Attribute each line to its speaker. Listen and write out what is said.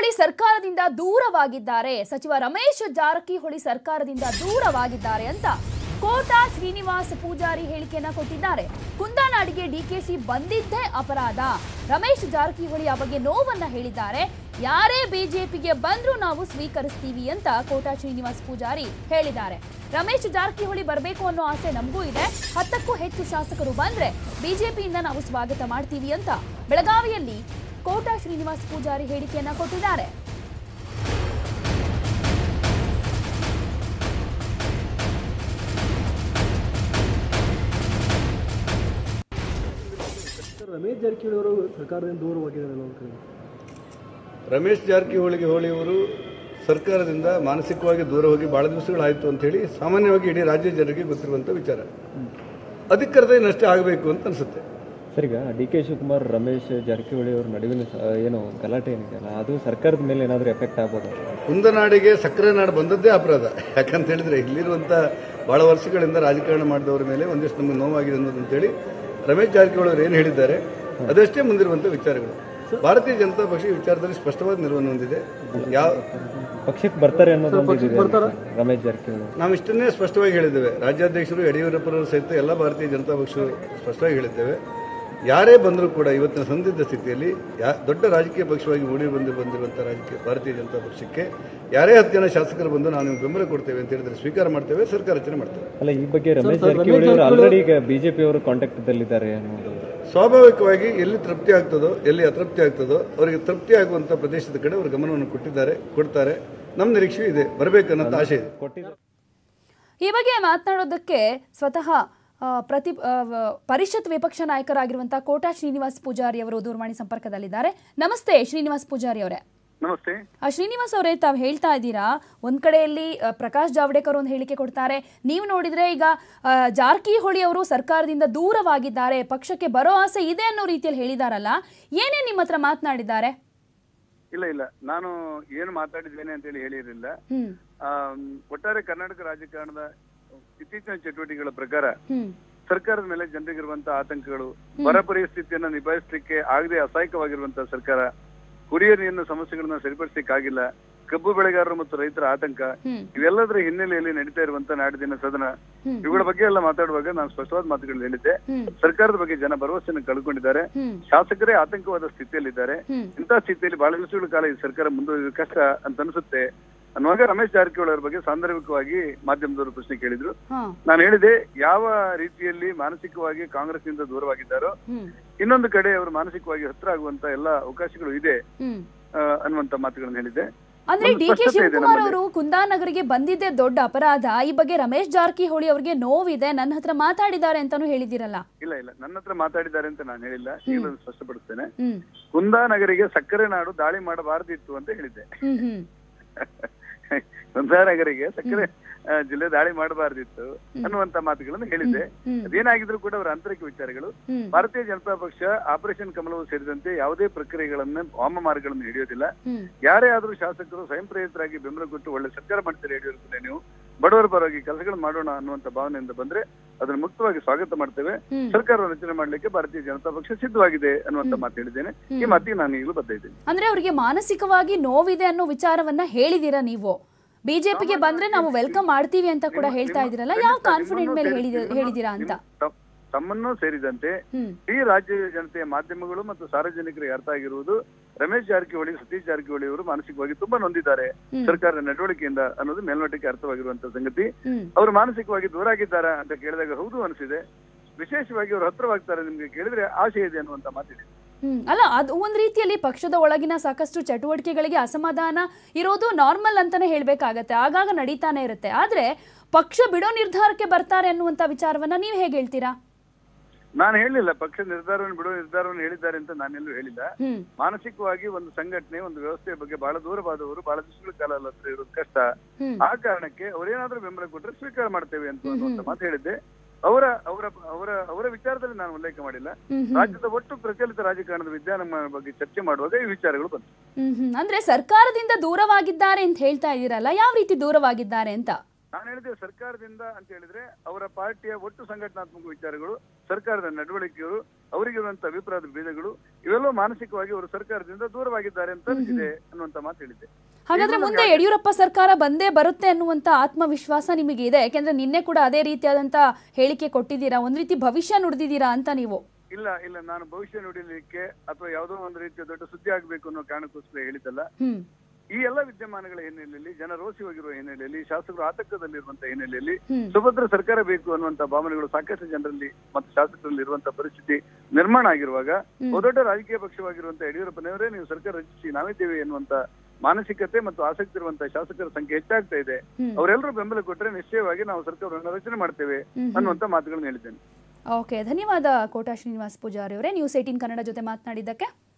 Speaker 1: ಜಾರಕಿಹೊಳಿ ಸರ್ಕಾರದಿಂದ ದೂರವಾಗಿದ್ದಾರೆ ಸಚಿವ ರಮೇಶ್ ಜಾರಕಿಹೊಳಿ ಸರ್ಕಾರದಿಂದ ದೂರವಾಗಿದ್ದಾರೆ ಅಂತ ಕೋಟಾ ಶ್ರೀನಿವಾಸ್ ಪೂಜಾರಿ ಹೇಳಿಕೆಯನ್ನ ಕೊಟ್ಟಿದ್ದಾರೆ ಕುಂದಾನಾಡಿಗೆ ಡಿಕೆಶಿ ಬಂದಿದ್ದೇ ಅಪರಾಧ ರಮೇಶ್ ಜಾರಕಿಹೊಳಿ ಆ ಬಗ್ಗೆ ನೋವನ್ನ ಹೇಳಿದ್ದಾರೆ ಯಾರೇ ಬಿಜೆಪಿಗೆ ಬಂದ್ರೂ ನಾವು ಸ್ವೀಕರಿಸ್ತೀವಿ ಅಂತ ಕೋಟಾ ಶ್ರೀನಿವಾಸ್ ಪೂಜಾರಿ ಹೇಳಿದ್ದಾರೆ ರಮೇಶ್ ಜಾರಕಿಹೊಳಿ ಬರಬೇಕು ಅನ್ನೋ ಆಸೆ ನಮಗೂ ಇದೆ ಹತ್ತಕ್ಕೂ ಹೆಚ್ಚು ಶಾಸಕರು ಬಂದ್ರೆ ಬಿಜೆಪಿಯಿಂದ ನಾವು ಸ್ವಾಗತ ಮಾಡ್ತೀವಿ ಅಂತ ಬೆಳಗಾವಿಯಲ್ಲಿ ಕೋಟಾ ಶ್ರೀನಿವಾಸ್ ಪೂಜಾರಿ ಹೇಳಿಕೆಯನ್ನ ಕೊಟ್ಟಿದ್ದಾರೆ
Speaker 2: ಸರ್ ರಮೇಶ್ ಜಾರಕಿಹೊಳಿ ಅವರು ಸರ್ಕಾರದಿಂದ ದೂರವಾಗಿದ್ದಾರೆ ಅನ್ನೋ ಕಡೆ
Speaker 3: ರಮೇಶ್ ಜಾರಕಿಹೊಳಿಗೆ ಹೋಳಿಯವರು ಸರ್ಕಾರದಿಂದ ಮಾನಸಿಕವಾಗಿ ದೂರ ಹೋಗಿ ಭಾಳ ದಿವಸಗಳಾಯಿತು ಅಂತೇಳಿ ಸಾಮಾನ್ಯವಾಗಿ ಇಡೀ ರಾಜ್ಯ ಜನರಿಗೆ ಗೊತ್ತಿರುವಂಥ ವಿಚಾರ ಅಧಿಕಾರದ ಇನ್ನಷ್ಟೇ ಆಗಬೇಕು ಅಂತ ಅನಿಸುತ್ತೆ
Speaker 4: ಸರ್ ಈಗ ಡಿ ಕೆ ಶಿವಕುಮಾರ್ ರಮೇಶ್ ಜಾರಕಿಹೊಳಿ ಅವ್ರ ನಡುವಿನ ಸ- ಏನು ಗಲಾಟೆ ಏನಿದೆಯಲ್ಲ ಅದು ಸರ್ಕಾರದ ಮೇಲೆ ಏನಾದರೂ ಎಫೆಕ್ಟ್ ಆಗ್ಬೋದು
Speaker 3: ಕುಂದನಾಡಿಗೆ ಸಕ್ಕರೆ ನಾಡು ಬಂದದ್ದೇ ಅಪರಾಧ ಯಾಕಂತ ಹೇಳಿದ್ರೆ ಇಲ್ಲಿರುವಂಥ ಭಾಳ ವರ್ಷಗಳಿಂದ ರಾಜಕಾರಣ ಮಾಡಿದವರ ಮೇಲೆ ಒಂದಿಷ್ಟು ನಮಗೆ ನೋವಾಗಿದೆ ಅನ್ನೋದಂತೇಳಿ ರಮೇಶ್ ಜಾರಕಿಹೊಳಿ ಅವರು ಏನು ಹೇಳಿದ್ದಾರೆ ಅದಷ್ಟೇ ಮುಂದಿರುವಂಥ ವಿಚಾರಗಳು ಭಾರತೀಯ ಜನತಾ ಪಕ್ಷ ಈ ವಿಚಾರದಲ್ಲಿ ಸ್ಪಷ್ಟವಾದ ನಿಲುವನ್ನು ಹೊಂದಿದೆ ಯಾವ
Speaker 4: ಪಕ್ಷಕ್ಕೆ ಬರ್ತಾರೆ ಅನ್ನೋದು ಒಂದು ಇದಿದೆ ಅಲ್ಲ ಸರ್, ರಮೇಶ್ ಜಾರಕಿಹೊಳಿ
Speaker 3: ನಾವು ಇಷ್ಟನ್ನೇ ಸ್ಪಷ್ಟವಾಗಿ ಹೇಳಿದ್ದೇವೆ ರಾಜ್ಯಾಧ್ಯಕ್ಷರು ಯಡಿಯೂರಪ್ಪರವರು ಸಹಿತ ಎಲ್ಲ ಭಾರತೀಯ ಜನತಾ ಪಕ್ಷ ಸ್ಪಷ್ಟವಾಗಿ ಹೇಳಿದ್ದೇವೆ ಯಾರೇ ಬಂದರೂ ಕೂಡ ಇವತ್ತಿನ ಸಂದಿಗ್ಧ ಸ್ಥಿತಿಯಲ್ಲಿ ಯಾ ದೊಡ್ಡ ರಾಜಕೀಯ ಪಕ್ಷವಾಗಿ ಮೂಡಿ ಬಂದು ಬಂದಿರುವಂಥ ರಾಜಕೀಯ ಭಾರತೀಯ ಜನತಾ ಪಕ್ಷಕ್ಕೆ ಯಾರೇ ಹತ್ತು ಜನ ಶಾಸಕರು ಬಂದು ನಾವು ನಿಮ್ಗೆ ಬೆಂಬಲ ಕೊಡ್ತೇವೆ ಅಂತ ಹೇಳಿದ್ರೆ ಸ್ವೀಕಾರ ಮಾಡ್ತೇವೆ ಸರ್ಕಾರ ರಚನೆ ಮಾಡ್ತೇವೆ
Speaker 4: ಅಲ್ಲ ಈ ಬಗ್ಗೆ ರಮೇಶ್ ಜಾರಕಿಹೊಳಿ ಅವರು ಆಲ್ರೆಡಿ ಈಗ ಬಿಜೆಪಿ ಅವರು ಕಾಂಟ್ಯಾಕ್ಟ್ ದಲ್ಲಿದ್ದಾರೆ ಅನ್ನೋದು
Speaker 3: ಸ್ವಾಭಾವಿಕವಾಗಿ ಎಲ್ಲಿ ತೃಪ್ತಿ ಆಗ್ತದೋ ಎಲ್ಲಿ ಅತೃಪ್ತಿ ಆಗ್ತದೋ ಅವರಿಗೆ ತೃಪ್ತಿ ಆಗುವಂಥ ಪ್ರದೇಶದ ಕಡೆ ಅವರು ಗಮನವನ್ನು ಕೊಟ್ಟಿದ್ದಾರೆ ಕೊಡ್ತಾರೆ ನಮ್ಮ ನಿರೀಕ್ಷೆ ಇದೆ ಬರಬೇಕನ್ನೋ ಆಸೆ ಇದೆ
Speaker 4: ಕೊಟ್ಟಿದ್ದು
Speaker 1: ಈ ಬಗ್ಗೆ ಮಾತನಾಡೋದಕ್ಕೆ ಸ್ವತಃ ಆ, ಪ್ರತಿ ಆ, ವ- ಪರಿಷತ್ ವಿಪಕ್ಷ ನಾಯಕರಾಗಿರುವಂತಹ ಕೋಟಾ ಶ್ರೀನಿವಾಸ್ ಪೂಜಾರಿ ಅವರು ದೂರವಾಣಿ ಸಂಪರ್ಕದಲ್ಲಿದ್ದಾರೆ ನಮಸ್ತೆ ಶ್ರೀನಿವಾಸ್ ಪೂಜಾರಿ ಅವರೇ
Speaker 5: ನಮಸ್ತೆ
Speaker 1: ಆ, ಶ್ರೀನಿವಾಸ್ ಅವರೇ ತಾವು ಹೇಳ್ತಾ ಇದ್ದೀರಾ ಒಂದ್ ಕಡೆಯಲ್ಲಿ ಆ, ಪ್ರಕಾಶ್ ಜಾವಡೇಕರ್ ಒಂದು ಹೇಳಿಕೆ ಕೊಡ್ತಾರೆ ನೀವು ನೋಡಿದ್ರೆ ಈಗ ಆ, ಜಾರಕಿಹೊಳಿ ಅವರು ಸರ್ಕಾರದಿಂದ ದೂರವಾಗಿದ್ದಾರೆ ಪಕ್ಷಕ್ಕೆ ಬರೋ ಆಸೆ ಇದೆ ಅನ್ನೋ ರೀತಿಯಲ್ಲಿ ಹೇಳಿದಾರಲ್ಲ ಏನೇ ನಿಮ್ಮ ಹತ್ರ ಮಾತನಾಡಿದ್ದಾರೆ
Speaker 5: ಇಲ್ಲ ಇಲ್ಲ ನಾನು ಏನು ಮಾತಾಡಿದ್ದೇನೆ ಅಂತ ಹೇಳಿ ಹೇಳಿರಲಿಲ್ಲ
Speaker 1: ಹ್ಮ್
Speaker 5: ಆಮ್, ಒಟ್ಟಾರೆ ಕರ್ನಾಟಕ ರಾಜಕಾರಣದ ಇತ್ತೀಚಿನ ಚಟುವಟಿಕೆಗಳ ಪ್ರಕಾರ
Speaker 1: ಹ್ಮ್
Speaker 5: ಸರ್ಕಾರದ ಮೇಲೆ ಜನರಿಗಿರುವಂತಹ ಆತಂಕಗಳು ಬರ ಪರಿಸ್ಥಿತಿಯನ್ನ ನಿಭಾಯಿಸಲಿಕ್ಕೆ ಆಗದೆ ಅಸಹಾಯಕವಾಗಿರುವಂತಹ ಸರ್ಕಾರ ಕುಡಿಯುವ ನೀರಿನ ಸಮಸ್ಯೆಗಳನ್ನ ಸರಿಪಡಿಸಲಿಕ್ಕಾಗಿಲ್ಲ ಕಬ್ಬು ಬೆಳೆಗಾರರು ಮತ್ತು ರೈತರ ಆತಂಕ
Speaker 1: ಹ್ಮ್
Speaker 5: ಇವೆಲ್ಲದರ ಹಿನ್ನೆಲೆಯಲ್ಲಿ ನಡೀತಾ ಇರುವಂತಹ ನಾಡಿನ ಸದನ
Speaker 1: ಹ್ಮ್.
Speaker 5: ಇವುಗಳ ಬಗ್ಗೆ ಎಲ್ಲ ಮಾತಾಡುವಾಗ ನಾನು ಸ್ಪಷ್ಟವಾದ ಮಾತುಗಳು ಹೇಳಿದ್ದೆ
Speaker 1: ಹ್ಮ್
Speaker 5: ಸರ್ಕಾರದ ಬಗ್ಗೆ ಜನ ಭರವಸೆಯನ್ನು ಕಳ್ಕೊಂಡಿದ್ದಾರೆ
Speaker 1: ಹ್ಮ್
Speaker 5: ಶಾಸಕರೇ ಆತಂಕವಾದ ಸ್ಥಿತಿಯಲ್ಲಿದ್ದಾರೆ
Speaker 1: ಹ್ಮ್
Speaker 5: ಇಂಥ ಸ್ಥಿತಿಯಲ್ಲಿ ಬಹಳ ದಿವಸಗಳ ಕಾಲ ಈ ಸರ್ಕಾರ ಮುಂದುವರಿಯೋದು ಕಷ್ಟ ಅಂತ ಅನಿಸುತ್ತೆ ಅನ್ನುವಾಗ ರಮೇಶ್ ಜಾರಕಿಹೊಳಿ ಅವರ ಬಗ್ಗೆ ಸಾಂದರ್ಭಿಕವಾಗಿ ಮಾಧ್ಯಮದವರು ಪ್ರಶ್ನೆ ಕೇಳಿದ್ರು
Speaker 1: ಹಾ
Speaker 5: ನಾನು ಹೇಳಿದೆ ಯಾವ ರೀತಿಯಲ್ಲಿ ಮಾನಸಿಕವಾಗಿ ಕಾಂಗ್ರೆಸ್ನಿಂದ ದೂರವಾಗಿದ್ದಾರೋ
Speaker 1: ಹ್ಮ್
Speaker 5: ಇನ್ನೊಂದು ಕಡೆ ಅವರು ಮಾನಸಿಕವಾಗಿ ಹತ್ರ ಆಗುವಂತ ಎಲ್ಲ ಅವಕಾಶಗಳು ಇದೆ
Speaker 1: ಹ್ಮ್
Speaker 5: ಆ, ಅನ್ನುವಂತ ಮಾತುಗಳನ್ನು ಹೇಳಿದೆ
Speaker 1: ಅಂದ್ರೆ
Speaker 5: ಒಂದು
Speaker 1: ಡಿ ಕೆ
Speaker 5: ಸ್ಪಷ್ಟತೆ ಇದೆ
Speaker 1: ಶಿವಕುಮಾರ್
Speaker 5: ನಮ್ಮಲ್ಲಿ.
Speaker 1: ಅವರು ಕುಂದಾನಗರಿಗೆ ಬಂದಿದ್ದೇ ದೊಡ್ಡ ಅಪರಾಧ ಈ ಬಗ್ಗೆ ರಮೇಶ್ ಜಾರಕಿಹೊಳಿ ಅವರಿಗೆ ನೋವಿದೆ ನನ್ನ ಹತ್ರ ಮಾತಾಡಿದ್ದಾರೆ ಅಂತಾನು ಹೇಳಿದಿರಲ್ಲ
Speaker 5: ಇಲ್ಲ ಇಲ್ಲ ನನ್ನ ಹತ್ರ ಮಾತಾಡಿದ್ದಾರೆ ಅಂತ ನಾನು ಹೇಳಿಲ್ಲ ಈಗಲೂ ಸ್ಪಷ್ಟಪಡಿಸ್ತೇನೆ
Speaker 1: ಹ್ಮ್
Speaker 5: ಕುಂದಾನಗರಿಗೆ ಸಕ್ಕರೆ ನಾಡು ದಾಳಿ ಮಾಡಬಾರದಿತ್ತು ಅಂತ ಹೇಳಿದ್ದೆ
Speaker 1: ಹ್ಮ್ ಹ್ಮ್
Speaker 5: ಕುಂದಾನಗರಿಗೆ ಸಕ್ಕರೆ ಆ, ಜಿಲ್ಲೆ ದಾಳಿ ಮಾಡಬಾರದಿತ್ತು ಅನ್ನುವಂತ ಮಾತುಗಳನ್ನು ಹೇಳಿದ್ದೆ
Speaker 1: ಹ್ಮ್
Speaker 5: ಅದೇನಾಗಿದ್ರು ಕೂಡ ಅವರ ಆಂತರಿಕ ವಿಚಾರಗಳು
Speaker 1: ಹ್ಮ್
Speaker 5: ಭಾರತೀಯ ಜನತಾ ಪಕ್ಷ ಆಪರೇಷನ್ ಕಮಲವು ಸೇರಿದಂತೆ ಯಾವುದೇ ಪ್ರಕ್ರಿಯೆಗಳನ್ನ ವಾಮ ಮಾರ್ಗಗಳನ್ನು ಹಿಡಿಯೋದಿಲ್ಲ
Speaker 1: ಹ್ಮ್
Speaker 5: ಯಾರೇ ಆದ್ರೂ ಶಾಸಕರು ಸ್ವಯಂ ಪ್ರೇರಿತರಾಗಿ ಬೆಂಬಲ ಕೊಟ್ಟು ಒಳ್ಳೆ ಸರ್ಕಾರ ಮಾಡ್ತಾರೆ ಯಡಿಯೂರಪ್ಪನೇ ನೀವು ಬಡವರ ಪರವಾಗಿ ಕೆಲಸಗಳು ಮಾಡೋಣ ಅನ್ನುವಂತ ಭಾವನೆಯಿಂದ ಬಂದ್ರೆ ಅದನ್ನು ಮುಕ್ತವಾಗಿ ಸ್ವಾಗತ ಮಾಡ್ತೇವೆ
Speaker 1: ಹ್ಮ್
Speaker 5: ಸರ್ಕಾರ ರಚನೆ ಮಾಡ್ಲಿಕ್ಕೆ ಭಾರತೀಯ ಜನತಾ ಪಕ್ಷ ಸಿದ್ಧವಾಗಿದೆ ಅನ್ನುವಂತ ಮಾತು ಹೇಳಿದ್ದೇನೆ ಈ ಮಾತಿಗೆ ನಾನು ಈಗಲೂ ಬದ್ಧ ಇದ್ದೇನೆ
Speaker 1: ಅಂದ್ರೆ ಅವರಿಗೆ ಮಾನಸಿಕವಾಗಿ ನೋವಿದೆ ಅನ್ನೋ ವಿಚಾರವನ್ನ ಹೇಳಿದೀರಾ ನೀವು ಬಿಜೆಪಿಗೆ ಬಂದ್ರೆ ನಾವು ವೆಲ್ಕಮ್ ಮಾಡ್ತೀವಿ ಅಂತ ಕೂಡ
Speaker 5: ನಿಮ್ಮ-
Speaker 1: ಹೇಳ್ತಾ
Speaker 5: ನಿಮ್ಮ-
Speaker 1: ಇದ್ದೀರಲ್ಲ
Speaker 5: ಖಂಡಿತ
Speaker 1: ಯಾವ
Speaker 5: ನಿಮ್ಮನ್ನು
Speaker 1: ಕಾನ್ಫಿಡೆಂಟ್ ಮೇಲೆ
Speaker 5: ಸೇರಿ-
Speaker 1: ಹೇಳಿದ
Speaker 5: ನಿಮ್ಮನ್ನು-
Speaker 1: ಹೇಳಿದಿರಾ ಅಂತ
Speaker 5: ನಿಮ್ಮ- ತಮ್- ತಮ್ಮನ್ನು ಸೇರಿದಂತೆ
Speaker 1: ಹ್ಮ್
Speaker 5: ಈ ರಾಜ್ಯ ಜನತೆಯ ಮಾಧ್ಯಮಗಳು ಮತ್ತು ಸಾರ್ವಜನಿಕರಿಗೆ ಅರ್ಥ ಆಗಿರುವುದು ರಮೇಶ್ ಜಾರಕಿಹೊಳಿ ಸತೀಶ್ ಜಾರಕಿಹೊಳಿ ಅವರು ಮಾನಸಿಕವಾಗಿ ತುಂಬಾ ನೊಂದಿದ್ದಾರೆ
Speaker 1: ಹ್ಮ್.
Speaker 5: ಸರ್ಕಾರದ ನಡವಳಿಕೆಯಿಂದ ಅನ್ನೋದು ಮೇಲ್ನೋಟಕ್ಕೆ ಅರ್ಥವಾಗಿರುವಂತ ಸಂಗತಿ
Speaker 1: ಹ್ಮ್
Speaker 5: ಅವರು ಮಾನಸಿಕವಾಗಿ ದೂರ ಆಗಿದ್ದಾರಾ ಅಂತ ಕೇಳಿದಾಗ ಹೌದು ಅನಿಸಿದೆ ವಿಶೇಷವಾಗಿ ಅವರು ಹತ್ರವಾಗ್ತಾರೆ ನಿಮ್ಗೆ ಕೇಳಿದ್ರೆ ಆಶೆ ಇದೆ ಅನ್ನುವಂತ ಮಾತಿದೆ
Speaker 1: ಹ್ಮ್ ಅಲ್ಲ ಅದು ಒಂದ್ ರೀತಿಯಲ್ಲಿ ಪಕ್ಷದ ಒಳಗಿನ ಸಾಕಷ್ಟು ಚಟುವಟಿಕೆಗಳಿಗೆ ಅಸಮಾಧಾನ ಇರೋದು ನಾರ್ಮಲ್ ಅಂತಾನೆ ಹೇಳ್ಬೇಕಾಗತ್ತೆ ಆಗಾಗ ನಡೀತಾನೆ ಇರುತ್ತೆ ಆದ್ರೆ ಪಕ್ಷ ಬಿಡೋ ನಿರ್ಧಾರಕ್ಕೆ ಬರ್ತಾರೆ ಅನ್ನುವಂತ ವಿಚಾರವನ್ನ ನೀವ್ ಹೇಗೆ ಹೇಳ್ತೀರಾ
Speaker 5: ನಾನು ಹೇಳಿಲ್ಲ ಪಕ್ಷ ನಿರ್ಧಾರವನ್ನು ಬಿಡುವ ನಿರ್ಧಾರವನ್ನು ಹೇಳಿದ್ದಾರೆ ಅಂತ ನಾನೆಲ್ಲೂ ಹೇಳಿಲ್ಲ
Speaker 1: ಹ್ಮ್
Speaker 5: ಮಾನಸಿಕವಾಗಿ ಒಂದು ಸಂಘಟನೆ ಒಂದು ವ್ಯವಸ್ಥೆಯ ಬಗ್ಗೆ ಬಹಳ ದೂರವಾದವರು ಬಹಳ ದಿವಸಗಳ ಕಾಲ ಅಲ್ಲ ಹತ್ರ ಇರೋದು ಕಷ್ಟ
Speaker 1: ಹ್ಮ್
Speaker 5: ಆ ಕಾರಣಕ್ಕೆ ಅವ್ರೇನಾದ್ರೂ ಬೆಂಬಲ ಕೊಟ್ಟರೆ ಸ್ವೀಕಾರ ಮಾಡ್ತೇವೆ ಅಂತ ಅನ್ನುವಂತ ಮಾತು ಹೇಳಿದ್ದೆ ಅವರ ಅವರ ಅವರ ಅವರ ವಿಚಾರದಲ್ಲಿ ನಾನು ಉಲ್ಲೇಖ ಮಾಡಿಲ್ಲ
Speaker 1: ಹ್ಮ್ ಹ್ಮ್
Speaker 5: ರಾಜ್ಯದ ಒಟ್ಟು ಪ್ರಚಲಿತ ರಾಜಕಾರಣದ ವಿದ್ಯಮಾನ ಬಗ್ಗೆ ಚರ್ಚೆ ಮಾಡುವಾಗ ಈ ವಿಚಾರಗಳು ಬಂತು
Speaker 1: ಹ್ಮ್ ಹ್ಮ್ ಅಂದ್ರೆ ಸರ್ಕಾರದಿಂದ ದೂರವಾಗಿದ್ದಾರೆ ಅಂತ ಹೇಳ್ತಾ ಇದ್ದೀರಲ್ಲ ಯಾವ ರೀತಿ ದೂರವಾಗಿದ್ದಾರೆ ಅಂತ
Speaker 5: ನಾನು ಹೇಳಿದೆ ಸರ್ಕಾರದಿಂದ ಅಂತ ಹೇಳಿದ್ರೆ ಅವರ ಪಾರ್ಟಿಯ ಒಟ್ಟು ಸಂಘಟನಾತ್ಮಕ ವಿಚಾರಗಳು ಸರ್ಕಾರದ ನಡವಳಿಕೆಗಳು ಅವರಿಗಿರುವಂತಹ ಅಭಿಪ್ರಾಯದ ಭೇದಗಳು ಇವೆಲ್ಲ ಮಾನಸಿಕವಾಗಿ ಅವರು ಸರ್ಕಾರದಿಂದ ದೂರವಾಗಿದ್ದಾರೆ ಅಂತ ಅನಿಸಿದೆ ಅನ್ನುವಂತ ಮಾತು ಹೇಳಿದ್ದೆ
Speaker 1: ಹಾಗಾದ್ರೆ ಮುಂದೆ ಯಡಿಯೂರಪ್ಪ ಸರ್ಕಾರ ಬಂದೇ ಬರುತ್ತೆ ಅನ್ನುವಂತ ಆತ್ಮವಿಶ್ವಾಸ ನಿಮಗೆ ಇದೆ ಯಾಕೆಂದ್ರೆ ನಿನ್ನೆ ಕೂಡ ಅದೇ ರೀತಿಯಾದಂತ ಹೇಳಿಕೆ ಕೊಟ್ಟಿದ್ದೀರಾ ಒಂದ್ ರೀತಿ ಭವಿಷ್ಯ ನುಡಿದಿದ್ದೀರಾ ಅಂತ ನೀವು
Speaker 5: ಇಲ್ಲ ಇಲ್ಲ ನಾನು ಭವಿಷ್ಯ ನುಡಿಲಿಕ್ಕೆ ಅಥವಾ ಯಾವುದೋ ಒಂದು ರೀತಿಯ ದೊಡ್ಡ ಸುದ್ದಿ ಆಗ್ಬೇಕು ಅನ್ನೋ ಕಾರಣಕ್ಕೋಸ್ಕರ ಹೇಳಿದ್ದಲ್ಲ
Speaker 1: ಹ್ಮ್
Speaker 5: ಈ ಎಲ್ಲ ವಿದ್ಯಮಾನಗಳ ಹಿನ್ನೆಲೆಯಲ್ಲಿ ಜನ ರೋಸಿ ಹೋಗಿರುವ ಹಿನ್ನೆಲೆಯಲ್ಲಿ ಶಾಸಕರು ಆತಂಕದಲ್ಲಿರುವಂತಹ ಹಿನ್ನೆಲೆಯಲ್ಲಿ
Speaker 1: ಹ್ಮ್.
Speaker 5: ಸುಭದ್ರ ಸರ್ಕಾರ ಬೇಕು ಅನ್ನುವಂತ ಭಾವನೆಗಳು ಸಾಕಷ್ಟು ಜನರಲ್ಲಿ ಮತ್ತು ಶಾಸಕರಲ್ಲಿ ಇರುವಂತಹ ಪರಿಸ್ಥಿತಿ ನಿರ್ಮಾಣ ಆಗಿರುವಾಗ ದೊಡ್ಡ ರಾಜಕೀಯ ಪಕ್ಷವಾಗಿರುವಂತಹ ಯಡಿಯೂರಪ್ಪನವರೇ ನೀವು ಸರ್ಕಾರ ರಚಿಸಿ ನಾವಿದ್ದೇವೆ ಎನ್ನುವಂತ ಮಾನಸಿಕತೆ ಮತ್ತು ಆಸಕ್ತಿ ಇರುವಂತಹ ಶಾಸಕರ ಸಂಖ್ಯೆ ಹೆಚ್ಚಾಗ್ತಾ ಇದೆ
Speaker 1: ಹ್ಮ್.
Speaker 5: ಅವರೆಲ್ಲರೂ ಬೆಂಬಲ ಕೊಟ್ಟರೆ ನಿಶ್ಚಯವಾಗಿ ನಾವು ಸರ್ಕಾರವನ್ನು ರಚನೆ ಮಾಡ್ತೇವೆ ಅನ್ನುವಂತ ಮಾತುಗಳನ್ನು ಹೇಳಿದ್ದೇನೆ
Speaker 1: ಓಕೆ ಧನ್ಯವಾದ ಕೋಟಾ ಶ್ರೀನಿವಾಸ್ ಪೂಜಾರಿ ಅವರೇ ನ್ಯೂಸ್ ಏಟೀನ್ ಕನ್ನಡ ಜೊತೆ ಮಾತನಾಡಿದ್ದಕ್ಕೆ